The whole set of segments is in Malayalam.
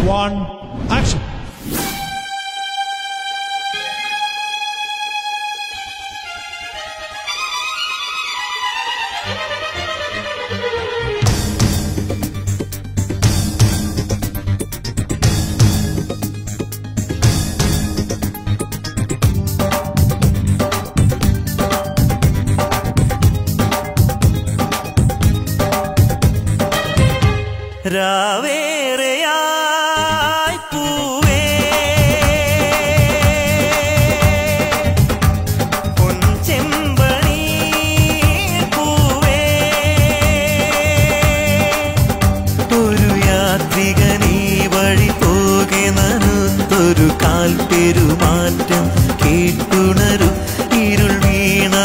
വൺ ആക്ഷൻ രാവേറെയായി പൂവേ പൊൻചെമ്പണി പൂവേ ഒരു യാത്രികനീ വഴി പോകെ നനുത്തൊരു കാൽ പെരുമാറ്റം കേട്ടുണരു ഇരുൾ വീണ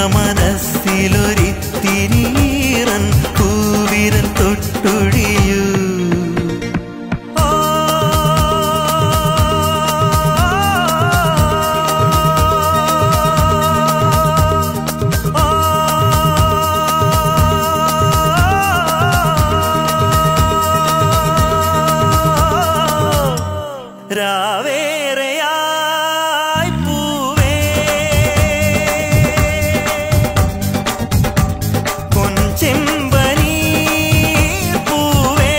മനസ്സിലൊരിത്തിരീറൻ പൂവിരൽ തൊട്ടൊഴിയൂ ഓ രാവേറെയായി പൂവേ പൊൻചെമ്പനി പൂവേ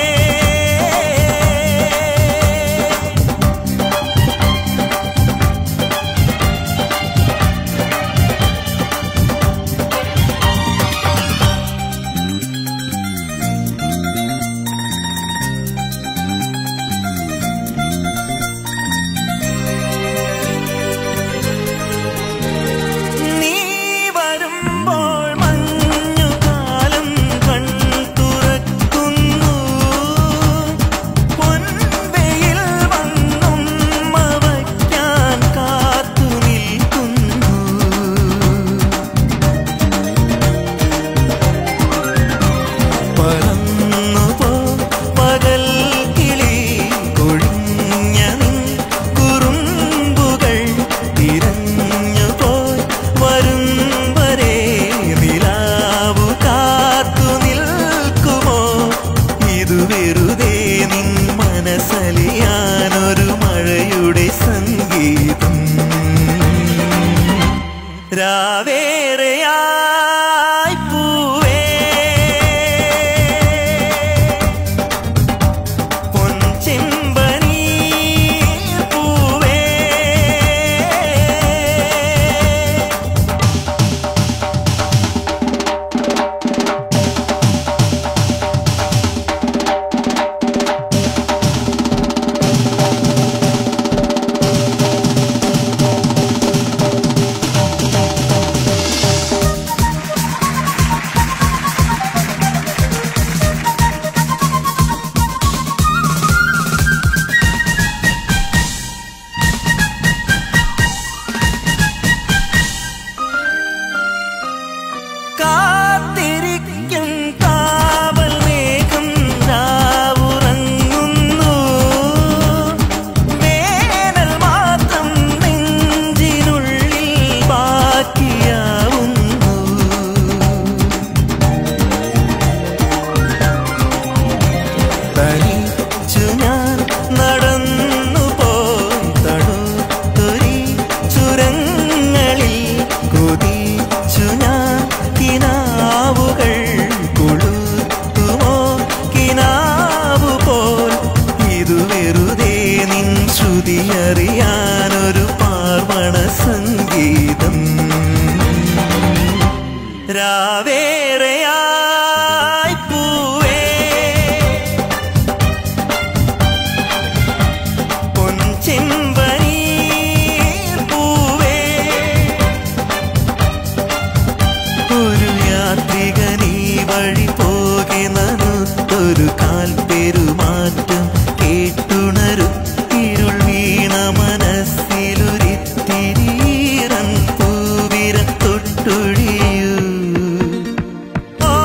നീ വരുമ്പോൾ മഞ്ഞുകാലം കൺ തുറക്കുന്നു പൊൻവെയിൽ വന്നും മവയ്ക്കാൻ കാത്തു നിൽക്കുന്നു പറന്നു പോ പകൽ കിളി കൊഴിഞ്ഞ നിൻ കുറുമ്പുകൾ തിരഞ്ഞു പോയി വരും വരെ നിലാവു കാത്തു നിൽക്കുമോ ഇത് വെറുതെ നിൻ മനസ്സലിയാനൊരു മഴയുടെ സംഗീതം രാവേറെയായി പൂവേ പൊൻചെമ്പനി പൂവേ കാത്തിരിക്കും കാവൽ മേഘം രാവുറങ്ങുന്നു വേനൽ മാത്രം നെഞ്ചിനുള്ളിൽ ബാക്കിയാവുന്നു തനിച്ചു ഞാൻ നടന്നു പോയി തടുത്തൊരി ചുരങ്ങളിൽ കൊതിച്ചു ഞാൻ കിനാവുകൾ കൊളുത്തുമോ കിനാവു പോൽ ഇതു വെറുതെ നിൻ ശ്രുതി അറിയാനൊരു പാർവണ സംഗീതം രാവേറെയായി പൂവേ പൊൻചെമ്പനി പൂവേ ഒരു യാത്രികനീ വഴി പോകെ നനുത്തൊരു കാൽ പെരുമാറ്റം കേട്ടുണരു ഇരുൾ വീണ മനസ്സിലൊരിത്തിരീറൻ പൂവിര തൊട്ടൊഴിയൂ ഓ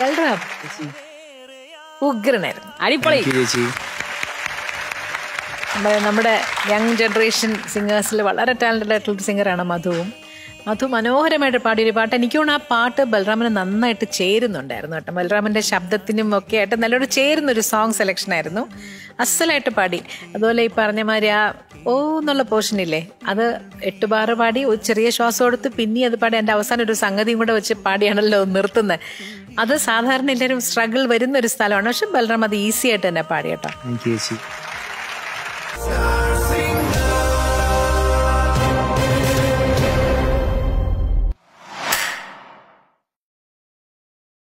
ബൽറാം ഉഗ്രനായിരുന്നു അടിപൊളി Thank you ചേച്ചി നമ്മുടെ നമ്മുടെ യങ് ജനറേഷൻ സിംഗേഴ്സിൽ വളരെ ടാലന്റഡ് ആയിട്ടുള്ള സിംഗറാണ് മധുവും മധു മനോഹരമായിട്ട് പാടിയൊരു പാട്ട് എനിക്ക് തോന്നുന്നു ആ പാട്ട് ബലറാമിന് നന്നായിട്ട് ചേരുന്നുണ്ടായിരുന്നു കേട്ടോ ബലറാമിന്റെ ശബ്ദത്തിനും ഒക്കെ ആയിട്ട് നല്ലോണം ചേരുന്ന ഒരു സോങ് സെലക്ഷൻ ആയിരുന്നു അസലായിട്ട് പാടി അതുപോലെ ഈ പറഞ്ഞ മാതിരി ആ ഓ എന്നുള്ള പോർഷൻ ഇല്ലേ അത് എട്ട് ബാറ് പാടി ഒരു ചെറിയ ശ്വാസം എടുത്ത് പിന്നെ അത് പാടി എൻ്റെ അവസാനം ഒരു സംഗതിയും കൂടെ വെച്ച് പാടിയാണല്ലോ നിർത്തുന്നത് അത് സാധാരണ എല്ലാവരും സ്ട്രഗിൾ വരുന്ന ഒരു സ്ഥലമാണ് പക്ഷെ ബലറാം അത് ഈസി ആയിട്ട് തന്നെ പാടി കേട്ടോ താങ്ക് യു ചേച്ചി സാ